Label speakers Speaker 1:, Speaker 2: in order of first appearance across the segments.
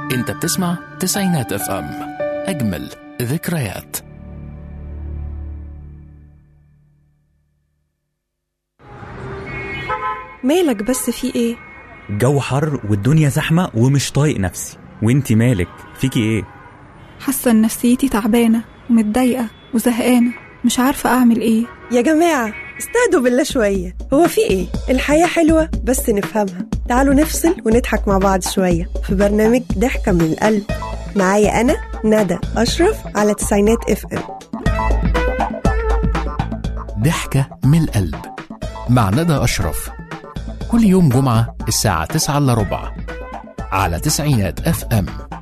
Speaker 1: انت بتسمع تسعينات اف ام اجمل ذكريات
Speaker 2: مالك بس في ايه
Speaker 3: الجو حر والدنيا زحمة ومش طايق نفسي وانتي مالك فيكي ايه
Speaker 4: حاسة ان نفسيتي تعبانة ومتضايقة وزهقانة مش عارفة أعمل إيه
Speaker 2: يا جماعة استهدوا بالله شوية هو في ايه الحياة حلوة بس نفهمها تعالوا نفصل ونضحك مع بعض شوية في برنامج ضحكة من القلب معايا أنا ندى أشرف على تسعينات اف ام
Speaker 1: ضحكة من القلب مع ندى أشرف كل يوم جمعة الساعة 9 إلا ربع على تسعينات اف ام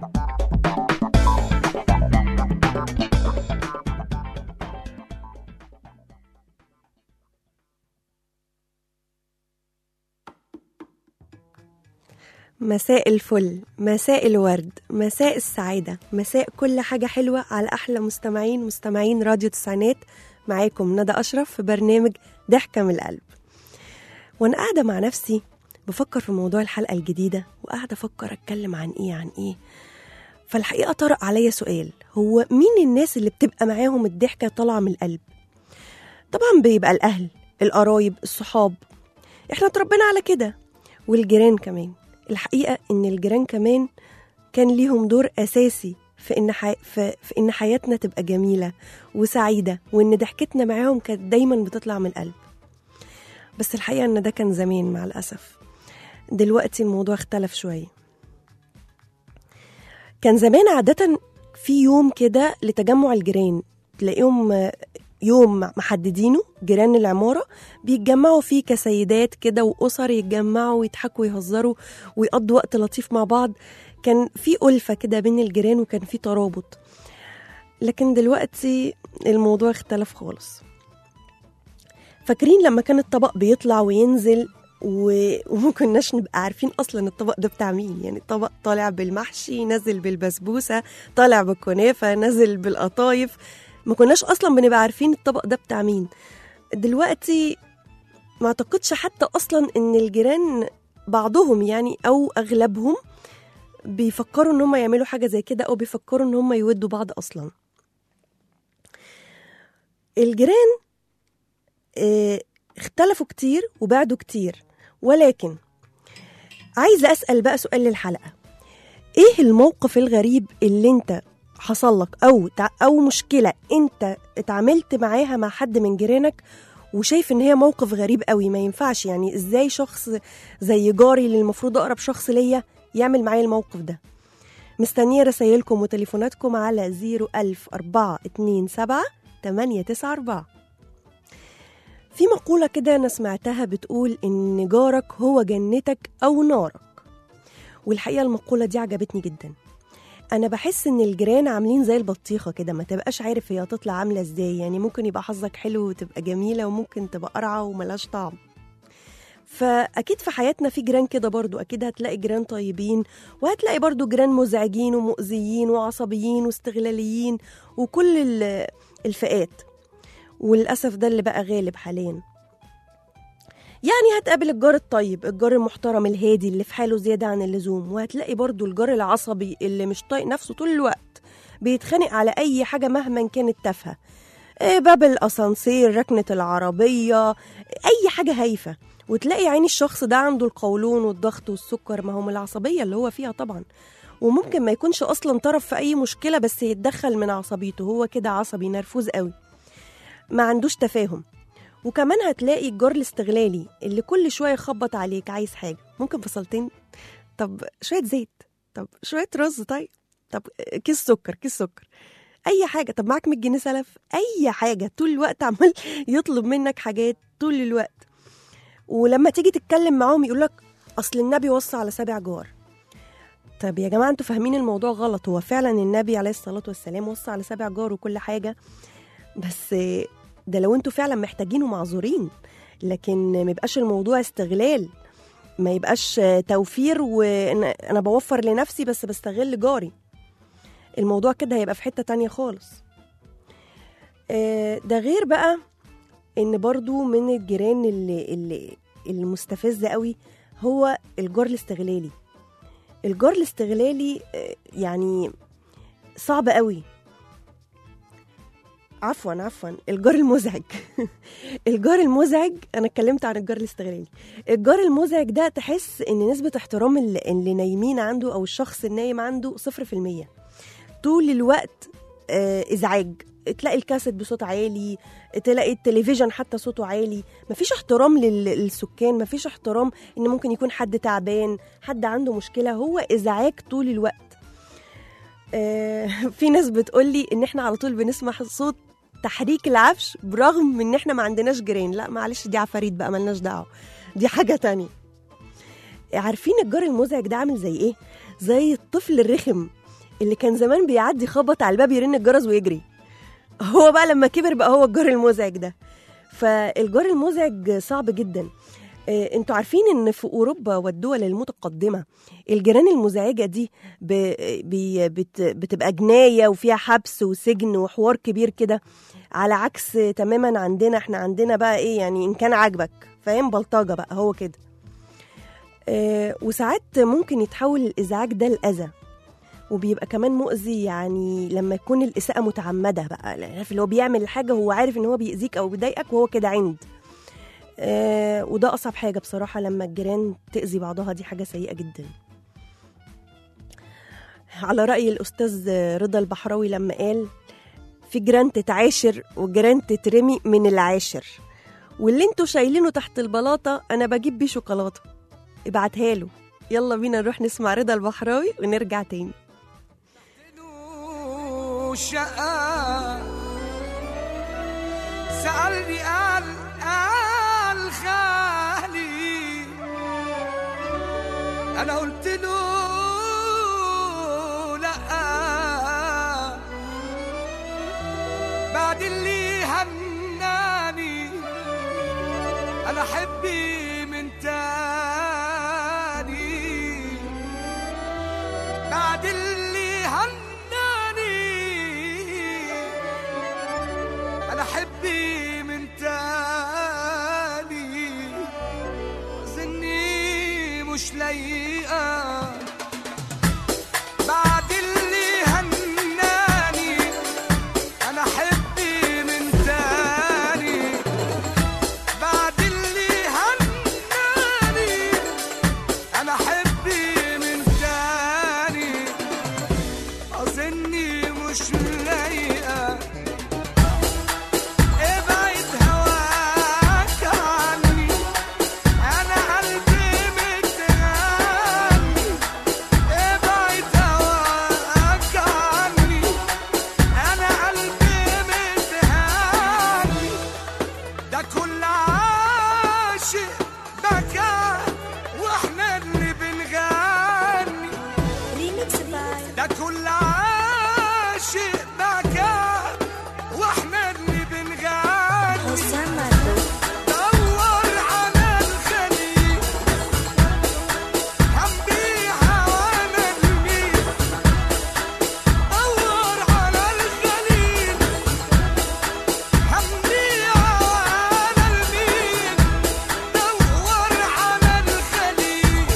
Speaker 2: مساء الفل مساء الورد مساء السعادة مساء كل حاجة حلوة على أحلى مستمعين مستمعين راديو تسعينات معاكم ندى أشرف في برنامج ضحكة من القلب وأنا قاعدة مع نفسي بفكر في موضوع الحلقة الجديدة وقاعدة أفكر أتكلم عن إيه عن إيه فالحقيقة طرق عليا سؤال هو مين الناس اللي بتبقى معاهم الضحكة طالعة من القلب طبعا بيبقى الأهل القرايب الصحاب احنا اتربينا على كده والجيران كمان الحقيقة إن الجيران كمان كان ليهم دور أساسي في إن حي... في... في إن حياتنا تبقى جميلة وسعيدة وإن ضحكتنا معاهم كانت دايما بتطلع من القلب بس الحقيقة إن ده كان زمان مع الأسف دلوقتي الموضوع اختلف شوية كان زمان عادة في يوم كده لتجمع الجيران تلاقيهم آه، يوم محددينه جيران العمارة بيتجمعوا فيه كسيدات كده وأسر يتجمعوا ويضحكوا ويهزروا ويقضوا وقت لطيف مع بعض كان في ألفة كده بين الجيران وكان في ترابط لكن دلوقتي الموضوع اختلف خالص فاكرين لما كان الطبق بيطلع وينزل و... وما كناش نبقى عارفين اصلا الطبق ده بتاع مين يعني الطبق طالع بالمحشي نازل بالبسبوسه طالع بالكنافه نازل بالقطايف ما كناش اصلا بنبقى عارفين الطبق ده بتاع مين دلوقتي ما اعتقدش حتى اصلا ان الجيران بعضهم يعني او اغلبهم بيفكروا ان هم يعملوا حاجه زي كده او بيفكروا ان هم يودوا بعض اصلا الجيران آه، اختلفوا كتير وبعدوا كتير ولكن عايزه اسال بقى سؤال للحلقه ايه الموقف الغريب اللي انت حصل لك او تع- او مشكله انت اتعاملت معاها مع حد من جيرانك وشايف ان هي موقف غريب قوي ما ينفعش يعني ازاي شخص زي جاري اللي المفروض اقرب شخص ليا يعمل معايا الموقف ده مستنيه رسايلكم وتليفوناتكم على 01042 894 في مقولة كده أنا سمعتها بتقول إن جارك هو جنتك أو نارك والحقيقة المقولة دي عجبتني جدا أنا بحس إن الجيران عاملين زي البطيخة كده ما تبقاش عارف هي هتطلع عاملة إزاي يعني ممكن يبقى حظك حلو وتبقى جميلة وممكن تبقى قرعة وملهاش طعم فأكيد في حياتنا في جيران كده برضو أكيد هتلاقي جيران طيبين وهتلاقي برضو جيران مزعجين ومؤذيين وعصبيين واستغلاليين وكل ال- الفئات وللأسف ده اللي بقى غالب حاليا يعني هتقابل الجار الطيب الجار المحترم الهادي اللي في حاله زيادة عن اللزوم وهتلاقي برضو الجار العصبي اللي مش طايق نفسه طول الوقت بيتخانق على أي حاجة مهما كانت تافهة إيه، باب الأسانسير ركنة العربية أي حاجة هايفة وتلاقي عين الشخص ده عنده القولون والضغط والسكر ما هو من العصبية اللي هو فيها طبعا وممكن ما يكونش أصلا طرف في أي مشكلة بس يتدخل من عصبيته هو كده عصبي نرفوز قوي ما عندوش تفاهم وكمان هتلاقي الجار الاستغلالي اللي كل شويه يخبط عليك عايز حاجه ممكن فصلتين طب شويه زيت طب شويه رز طيب طب كيس سكر كيس سكر اي حاجه طب معاك 100 جنيه سلف اي حاجه طول الوقت عمال يطلب منك حاجات طول الوقت ولما تيجي تتكلم معاهم يقول لك اصل النبي وصى على سابع جار طب يا جماعه انتوا فاهمين الموضوع غلط هو فعلا النبي عليه الصلاه والسلام وصى على سابع جار وكل حاجه بس ده لو انتوا فعلا محتاجين ومعذورين لكن ما يبقاش الموضوع استغلال ما يبقاش توفير وانا بوفر لنفسي بس بستغل جاري الموضوع كده هيبقى في حتة تانية خالص آه، ده غير بقى ان برضو من الجيران اللي, اللي المستفزة قوي هو الجار الاستغلالي الجار الاستغلالي آه، يعني صعب قوي عفوا عفوا الجار المزعج الجار المزعج انا اتكلمت عن الجار الاستغلالي الجار المزعج ده تحس ان نسبه احترام اللي, اللي نايمين عنده او الشخص النايم عنده صفر في المية طول الوقت آه، ازعاج تلاقي الكاسيت بصوت عالي تلاقي التلفزيون حتى صوته عالي مفيش احترام لل- للسكان مفيش احترام ان ممكن يكون حد تعبان حد عنده مشكله هو ازعاج طول الوقت آه، في ناس بتقولي ان احنا على طول بنسمع صوت تحريك العفش برغم ان احنا ما عندناش جيران لا معلش دي عفاريت بقى ملناش دعوه دي حاجه تانية عارفين الجار المزعج ده عامل زي ايه زي الطفل الرخم اللي كان زمان بيعدي خبط على الباب يرن الجرس ويجري هو بقى لما كبر بقى هو الجار المزعج ده فالجار المزعج صعب جدا آه، انتوا عارفين ان في اوروبا والدول المتقدمه الجيران المزعجه دي ب... بي... بت... بتبقى جنايه وفيها حبس وسجن وحوار كبير كده على عكس تماما عندنا احنا عندنا بقى ايه يعني ان كان عاجبك فاهم بلطجه بقى هو كده آه وساعات ممكن يتحول الازعاج ده لاذى وبيبقى كمان مؤذي يعني لما يكون الاساءه متعمده بقى عارف اللي هو بيعمل الحاجه وهو عارف ان هو بيأذيك او بيضايقك وهو كده عند آه وده اصعب حاجه بصراحه لما الجيران تاذي بعضها دي حاجه سيئه جدا على راي الاستاذ رضا البحراوي لما قال في جيران تتعاشر وجيران تترمي من العاشر واللي انتوا شايلينه تحت البلاطه انا بجيب بيه شوكولاته ابعتها له يلا بينا نروح نسمع رضا البحراوي ونرجع تاني
Speaker 5: شقة سألني قال قال خالي أنا قلت له لأ بعد اللي هناني أنا حبي من تاني بعد اللي هناني انا حبي من تاني ظني مش لايقه بعد اللي هناني انا حبي من تاني بعد اللي هناني انا حبي من تاني اظني مش لايقه ابعد هواك عني انا قلبي متغني ابعد هواك عني انا قلبي متهني ده كل عاشق بكى واحنا اللي بنغني ده كل عاشق بكى واحنا اللي بنغني دور على الخليل هنبيعها وانا الميل دور على الخليل هنبيعها وانا الميل دور على الخليل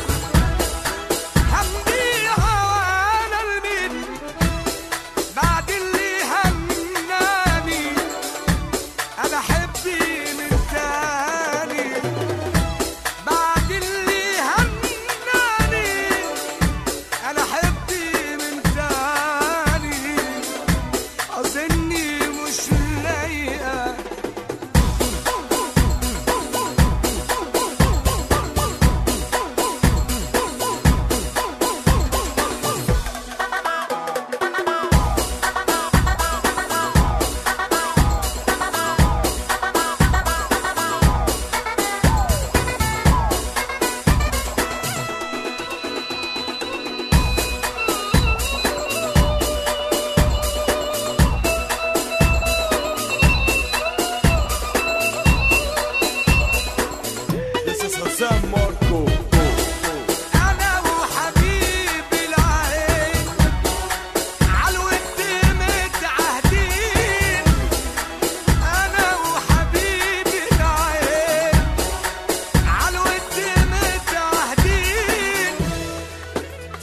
Speaker 5: هنبيعها وانا الميل بعد اللي هناني انا حبي من تاني بعد اللي هناني انا حبي من تاني اظني مش لايقه
Speaker 6: This is Hassan Marco.
Speaker 5: انا وحبيبي العين عالود متعهدين انا وحبيبي العين عالود متعهدين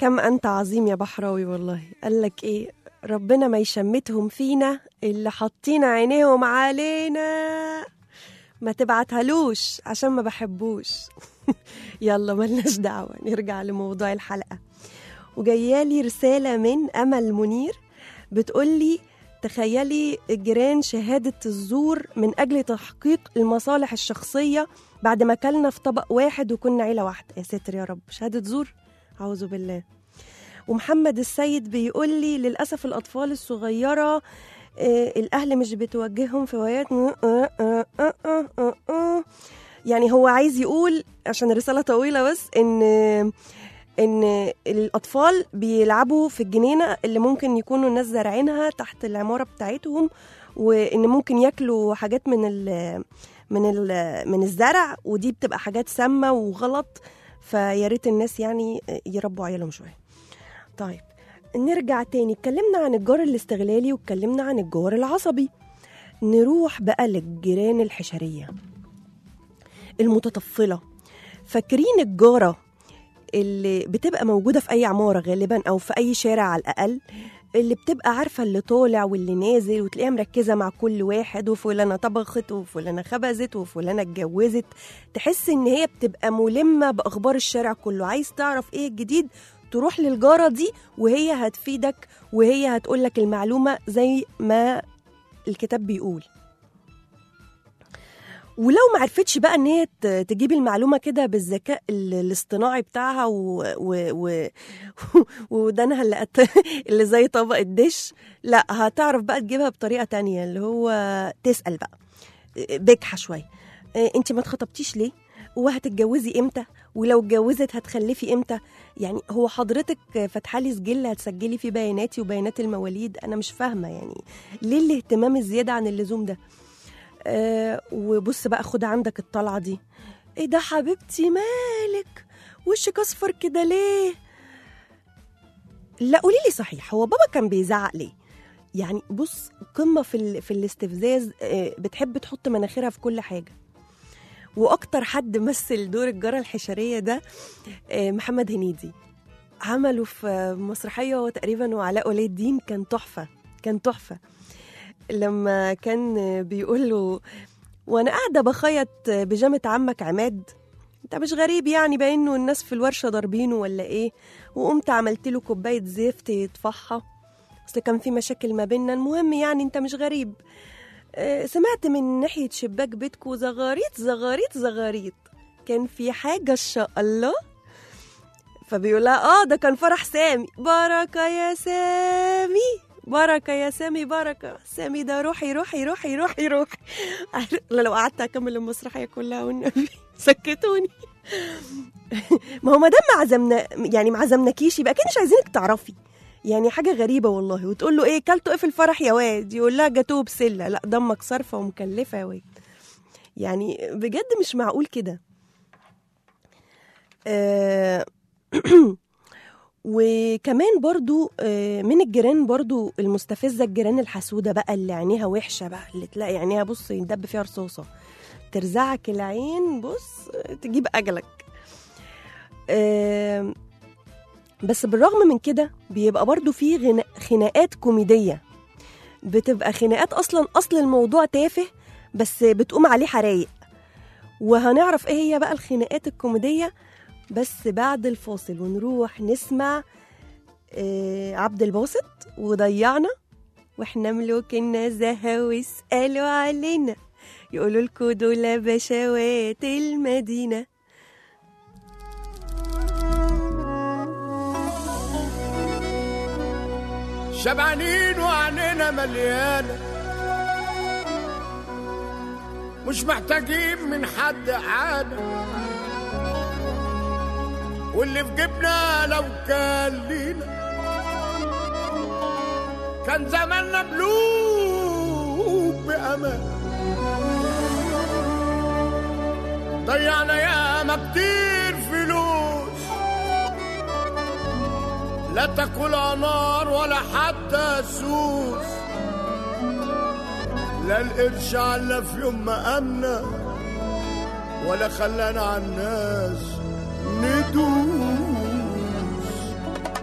Speaker 2: كم انت عظيم يا بحراوي والله قال لك ايه ربنا ما يشمتهم فينا اللي حاطين عينيهم علينا ما تبعتهالوش عشان ما بحبوش يلا ملناش دعوة نرجع لموضوع الحلقة وجايالي رسالة من أمل منير بتقولي تخيلي الجيران شهادة الزور من أجل تحقيق المصالح الشخصية بعد ما كلنا في طبق واحد وكنا عيلة واحدة يا ساتر يا رب شهادة زور أعوذ بالله ومحمد السيد بيقول لي للأسف الأطفال الصغيرة آه، الأهل مش بتوجههم في هوايات آه، آه، آه، آه، آه، آه. يعني هو عايز يقول عشان الرسالة طويلة بس إن إن الأطفال بيلعبوا في الجنينة اللي ممكن يكونوا الناس زارعينها تحت العمارة بتاعتهم وإن ممكن ياكلوا حاجات من ال من ال من الزرع ودي بتبقى حاجات سامة وغلط فيا ريت الناس يعني يربوا عيالهم شوية طيب نرجع تاني اتكلمنا عن الجار الاستغلالي واتكلمنا عن الجار العصبي نروح بقى للجيران الحشرية المتطفلة فاكرين الجارة اللي بتبقى موجودة في أي عمارة غالبا أو في أي شارع على الأقل اللي بتبقى عارفة اللي طالع واللي نازل وتلاقيها مركزة مع كل واحد وفلانة طبخت وفلانة خبزت وفلانة اتجوزت تحس إن هي بتبقى ملمة بأخبار الشارع كله عايز تعرف إيه الجديد تروح للجارة دي وهي هتفيدك وهي هتقولك المعلومة زي ما الكتاب بيقول ولو ما عرفتش بقى ان هي ت- تجيب المعلومه كده بالذكاء ال- الاصطناعي بتاعها و... و... و... ودانها اللي قت... اللي زي طبق الدش لا هتعرف بقى تجيبها بطريقه تانية اللي هو تسال بقى بجحه شويه انت ما اتخطبتيش ليه وهتتجوزي امتى ولو اتجوزت هتخلفي امتى يعني هو حضرتك فاتحالي سجل هتسجلي فيه بياناتي وبيانات المواليد انا مش فاهمه يعني ليه الاهتمام الزياده عن اللزوم ده آه وبص بقى خد عندك الطلعه دي ايه ده حبيبتي مالك وشك اصفر كده ليه لا قولي لي صحيح هو بابا كان بيزعق ليه يعني بص قمه في ال... في الاستفزاز آه بتحب تحط مناخيرها في كل حاجه واكتر حد مثل دور الجاره الحشريه ده آه محمد هنيدي عمله في مسرحيه هو تقريبا وعلاء ولي الدين كان تحفه كان تحفه لما كان بيقول له وانا قاعده بخيط بيجامه عمك عماد انت مش غريب يعني بانه الناس في الورشه ضاربينه ولا ايه وقمت عملت له كوبايه زفت يطفحها اصل كان في مشاكل ما بيننا المهم يعني انت مش غريب آه، سمعت من ناحيه شباك بيتكو زغاريط زغاريط زغاريط كان في حاجه ان شاء الله فبيقول لها اه ده كان فرح سامي بركه يا سامي بركة يا سامي بركة سامي ده روحي روحي روحي روحي روحي عارف- لو قعدت أكمل المسرحية كلها والنبي سكتوني ما هو ما دام ما عزمنا يعني ما عزمناكيش يبقى كده مش عايزينك تعرفي يعني حاجة غريبة والله وتقول له ايه كلتوا ايه في الفرح يا واد يقول لها جاتوه بسلة لا دمك صارفة ومكلفة يا واد يعني بجد مش معقول كده آه وكمان برضو آه، من الجيران برضو المستفزة الجيران الحسودة بقى اللي عينيها وحشة بقى اللي تلاقي عينيها بص يندب فيها رصاصة ترزعك العين بص آه، تجيب أجلك آه، بس بالرغم من كده بيبقى برضو في غنا- خناقات كوميدية بتبقى خناقات أصلا أصل الموضوع تافه بس بتقوم عليه حرايق وهنعرف ايه هي بقى الخناقات الكوميدية بس بعد الفاصل ونروح نسمع آه، عبد الباسط وضيعنا واحنا ملوك النزاهة واسألوا علينا يقولوا لكوا دول بشوات المدينة
Speaker 6: شبعانين وعنينا مليانة مش محتاجين من حد عانى واللي في جيبنا لو كان لينا كان زماننا ملوك بأمان ضيعنا ياما كتير فلوس لا تاكلها نار ولا حتى سوس لا القرش على في يوم ما أمنا ولا خلانا على الناس ندوس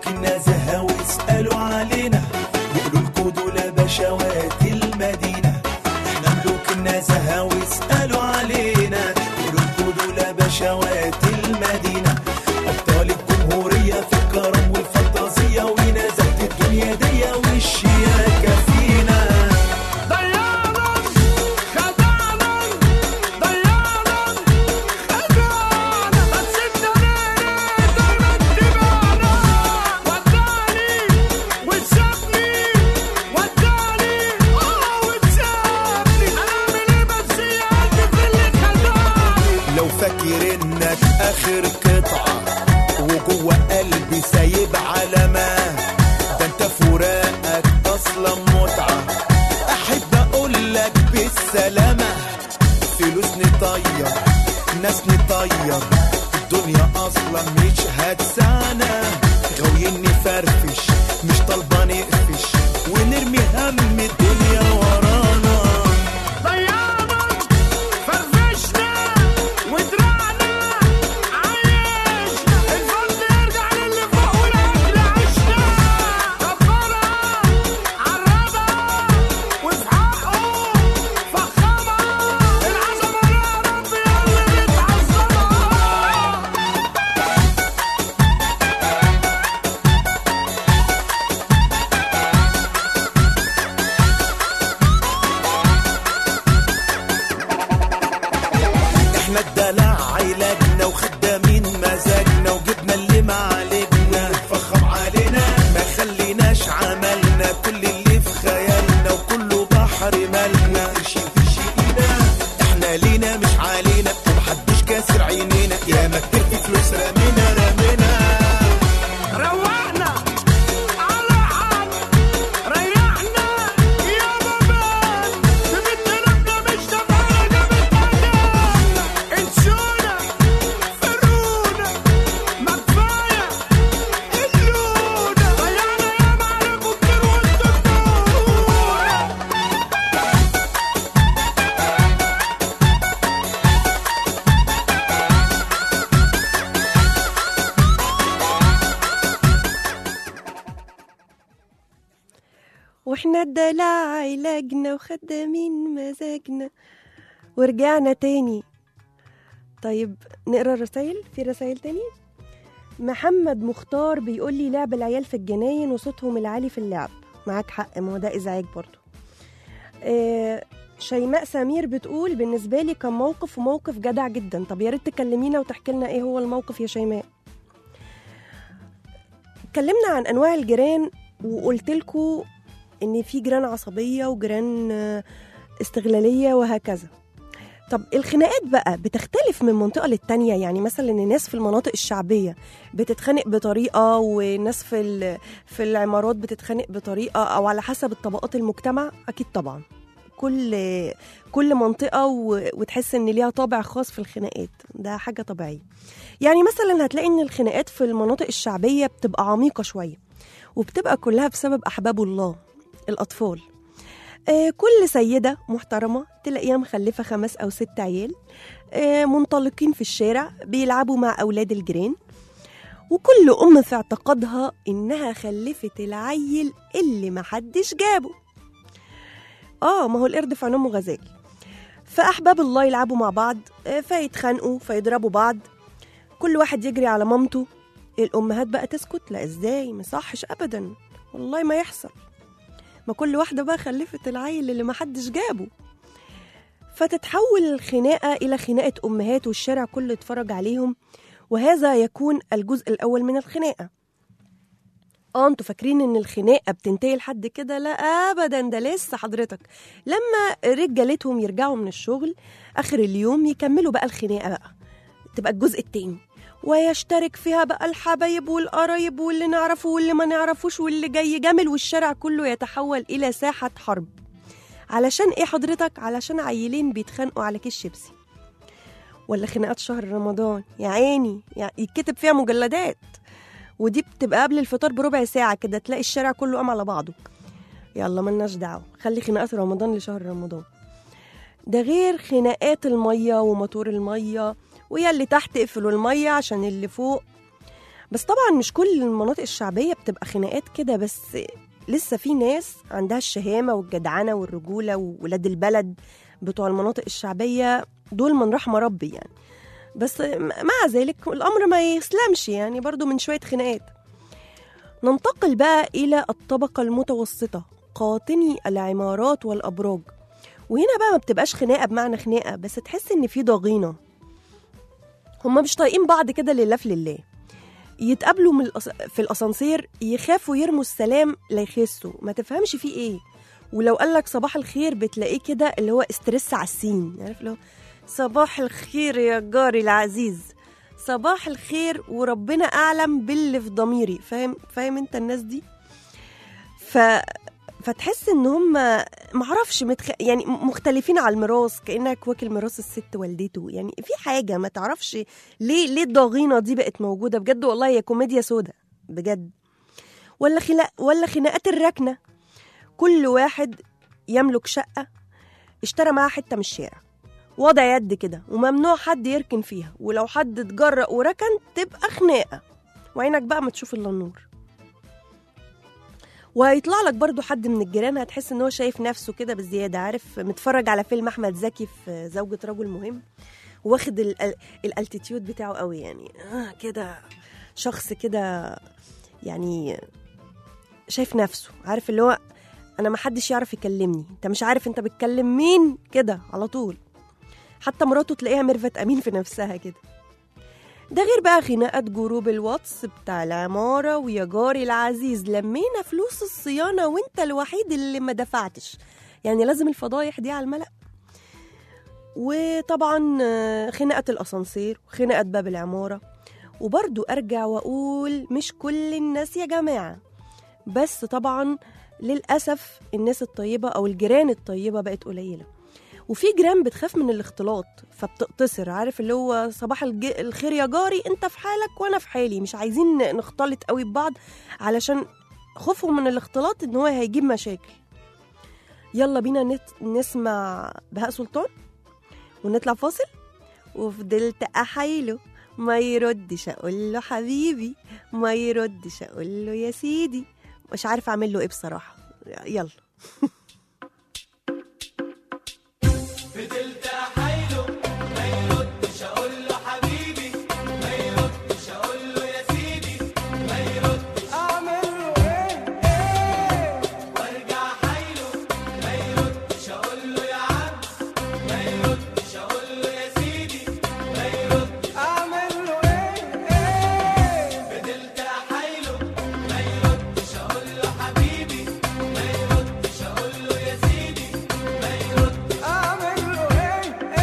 Speaker 7: ملوك النزاهة واسألوا علينا يقولوا لكم دول بشوات المدينة احنا ملوك النزاهة واسألوا علينا يقولوا لكم دول بشوات المدينة أبطال الجمهورية في الكرم والفانتازية ونزهة الدنيا دي والشياكة فينا
Speaker 5: ضيعنا خدعنا ضيعنا خدعنا بس انت ليه دايما تبعنا وداني وسابني وداني اه وسابني اعمل ايه بس يا قلبي في اللي خدعني
Speaker 7: لو فاكر انك اخر قطعة وجوه قلبي سايب علامة ده انت فراقك اصلا متعة احب اقولك بالسلامة فلوس نطير ناس نطير الدنيا اصلا مش هتسعنا غاويين نفرفش مش طالبة نقفش ونرمي هم الدنيا ورانا
Speaker 5: ضيعنا فرفشنا ودرعنا عايشنا الفضل يرجع للي فوق والاكل عشنا كبرها عربها وفي حقه فخمها العظمه يا رب يا اللي بتعظمها
Speaker 7: احنا الدلع عيلتنا وخدامين مزاجنا وجبنا اللي ما علينا فخم علينا ما خليناش عملنا كل اللي في خيالنا وكله بحر مالنا قرشين في شقينا احنا لينا مش علينا ومحدش كاسر عينينا يا ما كتير في فلوس رمينا رمينا
Speaker 5: روحنا على حد ريحنا يا بابان بمتنا مش تفعلنا بالتعليم انسونا فرونا ما كفايه اللونا ضيعنا يا معلم كتير والدكتور
Speaker 2: واحنا الدلع علاجنا وخدامين مزاجنا ورجعنا تاني طيب نقرا الرسايل في رسايل تاني محمد مختار بيقول لي لعب العيال في الجناين وصوتهم العالي في اللعب معاك حق ما هو ده ازعاج برضو آه شيماء سمير بتقول بالنسبه لي كان موقف وموقف جدع جدا طب يا ريت تكلمينا وتحكي لنا ايه هو الموقف يا شيماء اتكلمنا عن انواع الجيران وقلت لكم ان في جيران عصبيه وجيران آه، استغلاليه وهكذا طب الخناقات بقى بتختلف من منطقه للتانيه يعني مثلا الناس في المناطق الشعبيه بتتخانق بطريقه والناس في ال- في العمارات بتتخانق بطريقه او على حسب الطبقات المجتمع اكيد طبعا كل كل منطقه و- وتحس ان ليها طابع خاص في الخناقات ده حاجه طبيعيه يعني مثلا هتلاقي ان الخناقات في المناطق الشعبيه بتبقى عميقه شويه وبتبقى كلها بسبب احباب الله الاطفال آه، كل سيدة محترمة تلاقيها مخلفة خمس أو ست عيال آه، منطلقين في الشارع بيلعبوا مع أولاد الجيران وكل أم في اعتقادها إنها خلفت العيل اللي محدش جابه آه ما هو القرد في عين أمه غزال فأحباب الله يلعبوا مع بعض آه، فيتخانقوا فيضربوا بعض كل واحد يجري على مامته الأمهات بقى تسكت لا إزاي مصحش أبدا والله ما يحصل ما كل واحدة بقى خلفت العيل اللي محدش جابه فتتحول الخناقة إلى خناقة أمهات والشارع كله يتفرج عليهم وهذا يكون الجزء الأول من الخناقة اه انتوا فاكرين ان الخناقه بتنتهي لحد كده لا ابدا ده لسه حضرتك لما رجالتهم يرجعوا من الشغل اخر اليوم يكملوا بقى الخناقه بقى تبقى الجزء التاني ويشترك فيها بقى الحبايب والقرايب واللي نعرفه واللي ما نعرفوش واللي جاي جامل والشارع كله يتحول إلى ساحة حرب علشان إيه حضرتك؟ علشان عيلين بيتخانقوا على كيس شيبسي ولا خناقات شهر رمضان يا عيني يعني يتكتب فيها مجلدات ودي بتبقى قبل الفطار بربع ساعة كده تلاقي الشارع كله قام على بعضه يلا ملناش دعوة خلي خناقات رمضان لشهر رمضان ده غير خناقات المية وموتور المية ويا اللي تحت اقفلوا المية عشان اللي فوق بس طبعا مش كل المناطق الشعبيه بتبقى خناقات كده بس لسه في ناس عندها الشهامه والجدعنه والرجوله وولاد البلد بتوع المناطق الشعبيه دول من رحم ربي يعني بس م- مع ذلك الامر ما يسلمش يعني برضو من شويه خناقات ننتقل بقى الى الطبقه المتوسطه قاطني العمارات والابراج وهنا بقى ما بتبقاش خناقه بمعنى خناقه بس تحس ان في ضغينه هما مش طايقين بعض كده لله في لله يتقابلوا من الأس... في الاسانسير يخافوا يرموا السلام لا يخسوا ما تفهمش فيه ايه ولو قال لك صباح الخير بتلاقيه كده اللي هو استرس على السين عارف اللي هو صباح الخير يا جاري العزيز صباح الخير وربنا اعلم باللي في ضميري فاهم فاهم انت الناس دي ف فتحس ان هم معرفش متخ... يعني مختلفين على الميراث كانك واكل ميراث الست والدته يعني في حاجه ما تعرفش ليه ليه الضغينه دي بقت موجوده بجد والله هي كوميديا سودا بجد ولا خلا... ولا خناقات الركنه كل واحد يملك شقه اشترى معاها حته من الشارع وضع يد كده وممنوع حد يركن فيها ولو حد اتجرأ وركن تبقى خناقه وعينك بقى ما تشوف الا النور وهيطلع لك برضو حد من الجيران هتحس ان هو شايف نفسه كده بزياده عارف متفرج على فيلم احمد زكي في زوجة رجل مهم واخد ال- ال- الالتيتيود بتاعه قوي يعني آه كده شخص كده يعني شايف نفسه عارف اللي هو انا ما حدش يعرف يكلمني انت مش عارف انت بتكلم مين كده على طول حتى مراته تلاقيها ميرفت امين في نفسها كده ده غير بقى خناقات جروب الواتس بتاع العمارة ويا جاري العزيز لمينا فلوس الصيانة وانت الوحيد اللي ما دفعتش يعني لازم الفضايح دي على الملأ وطبعا آه، خناقة الأسانسير وخناقة باب العمارة وبرضو أرجع وأقول مش كل الناس يا جماعة بس طبعا للأسف الناس الطيبة أو الجيران الطيبة بقت قليلة وفي جيران بتخاف من الاختلاط فبتقتصر عارف اللي هو صباح الج... الخير يا جاري انت في حالك وانا في حالي مش عايزين نختلط قوي ببعض علشان خوفهم من الاختلاط ان هو هيجيب مشاكل يلا بينا نت... نسمع بهاء سلطان ونطلع فاصل وفضلت احايله ما يردش اقول له حبيبي ما يردش اقول له يا سيدي مش عارفه اعمل له ايه بصراحه يلا
Speaker 5: اعمل له ايه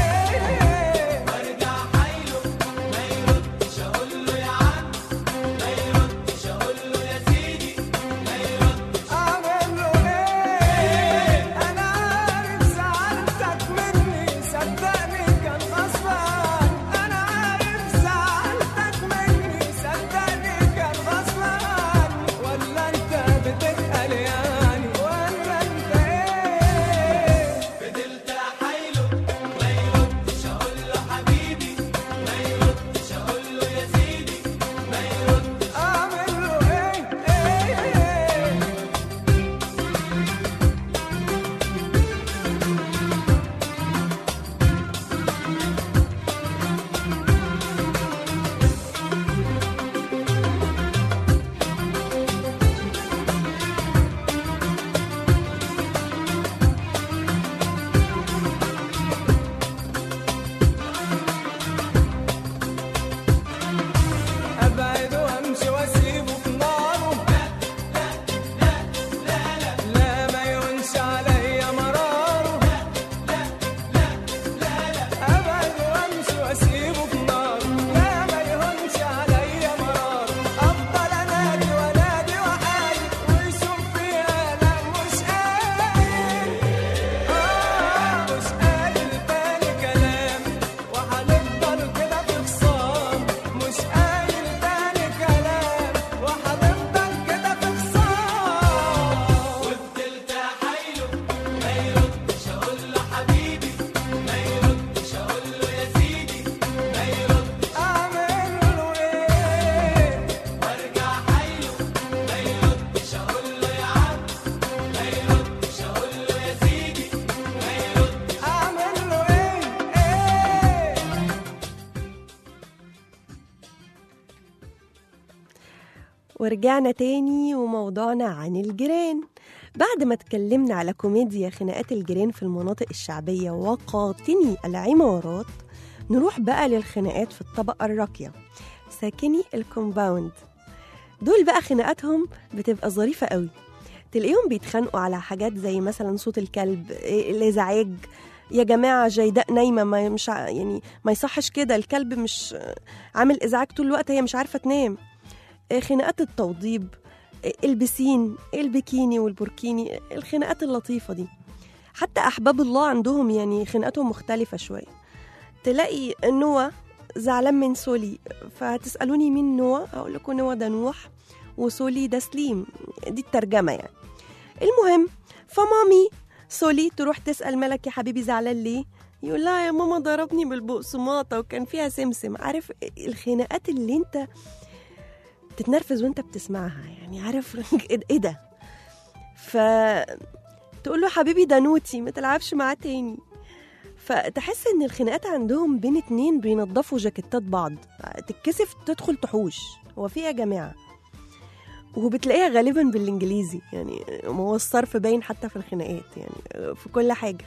Speaker 2: ورجعنا تاني وموضوعنا عن الجيران بعد ما اتكلمنا على كوميديا خناقات الجيران في المناطق الشعبية وقاطني العمارات نروح بقى للخناقات في الطبقة الراقية ساكني الكومباوند دول بقى خناقاتهم بتبقى ظريفة قوي تلاقيهم بيتخانقوا على حاجات زي مثلا صوت الكلب إيه، الازعاج يا جماعة جيداء نايمة ما مش ع- يعني ما يصحش كده الكلب مش عامل ازعاج طول الوقت هي مش عارفة تنام إيه، خناقات التوضيب إيه، البسين البكيني والبوركيني الخناقات اللطيفة دي حتى أحباب الله عندهم يعني خناقاتهم مختلفة شوية تلاقي نوى زعلان من سولي فهتسألوني مين نوى أقول لكم نوى ده نوح وسولي ده سليم دي الترجمة يعني المهم فمامي سولي تروح تسأل ملك يا حبيبي زعلان ليه يقول لها يا ماما ضربني بالبقسماطة وكان فيها سمسم عارف الخناقات اللي انت تتنرفز وانت بتسمعها يعني عارف ايه ده ف تقول له حبيبي ده نوتي ما تلعبش معاه تاني فتحس ان الخناقات عندهم بين اتنين بينضفوا جاكيتات بعض تتكسف تدخل تحوش هو في ايه يا جماعه وبتلاقيها غالبا بالانجليزي يعني ما هو الصرف باين حتى في الخناقات يعني في كل حاجه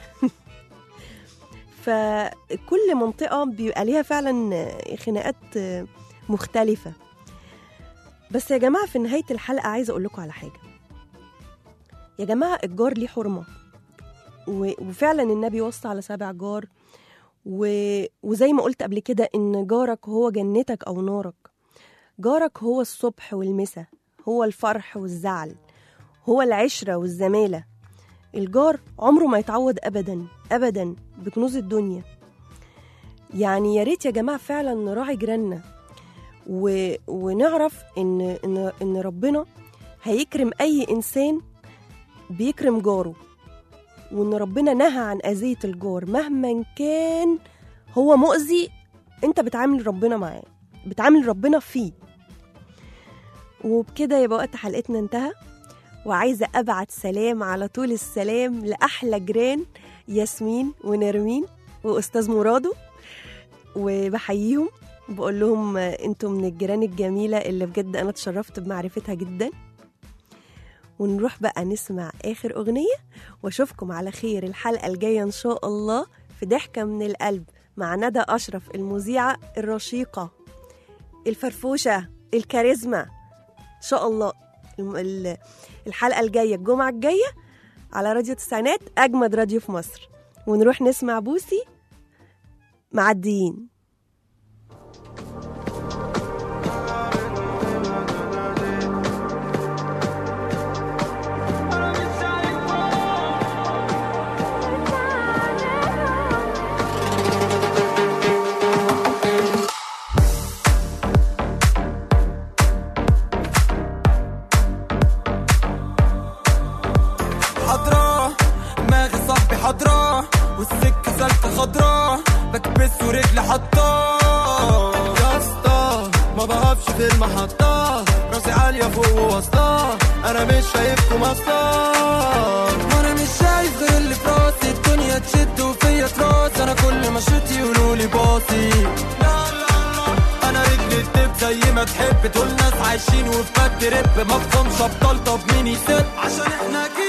Speaker 2: فكل منطقه بيبقى ليها فعلا خناقات مختلفه بس يا جماعه في نهايه الحلقه عايزه اقول لكم على حاجه يا جماعه الجار ليه حرمه و- وفعلا النبي وصى على سبع جار و... وزي ما قلت قبل كده ان جارك هو جنتك او نارك جارك هو الصبح والمساء هو الفرح والزعل هو العشرة والزمالة الجار عمره ما يتعوض أبدا أبدا بكنوز الدنيا يعني يا ريت يا جماعة فعلا نراعي جيراننا و... ونعرف إن... إن إن ربنا هيكرم أي إنسان بيكرم جاره وإن ربنا نهى عن أذية الجار مهما كان هو مؤذي أنت بتعامل ربنا معاه بتعامل ربنا فيه وبكده يبقى وقت حلقتنا انتهى وعايزة أبعت سلام على طول السلام لأحلى جيران ياسمين ونرمين وأستاذ مرادو وبحييهم بقول لهم انتم من الجيران الجميلة اللي بجد أنا اتشرفت بمعرفتها جدا ونروح بقى نسمع آخر أغنية وأشوفكم على خير الحلقة الجاية إن شاء الله في ضحكة من القلب مع ندى أشرف المذيعة الرشيقة الفرفوشة الكاريزما إن شاء الله الم- ال- الحلقة الجاية الجمعة الجاية على راديو تسعينات أجمد راديو في مصر ونروح نسمع بوسي معديين
Speaker 8: حضرا دماغي صاحبي حضرا والسكة سالكة خضرا بكبس ورجلي حطاه يا اسطى ما بقفش في المحطة راسي عالية فوق ووسطاه أنا مش شايفكم أصلا وأنا مش شايف غير اللي في راسي الدنيا تشد وفيا تراس أنا كل ما شوت يقولولي باصي لا لا لا أنا رجلي تدب زي ما تحب دول ناس عايشين وفي مد رب مفهومش أبطال طب مين يسب عشان احنا جيل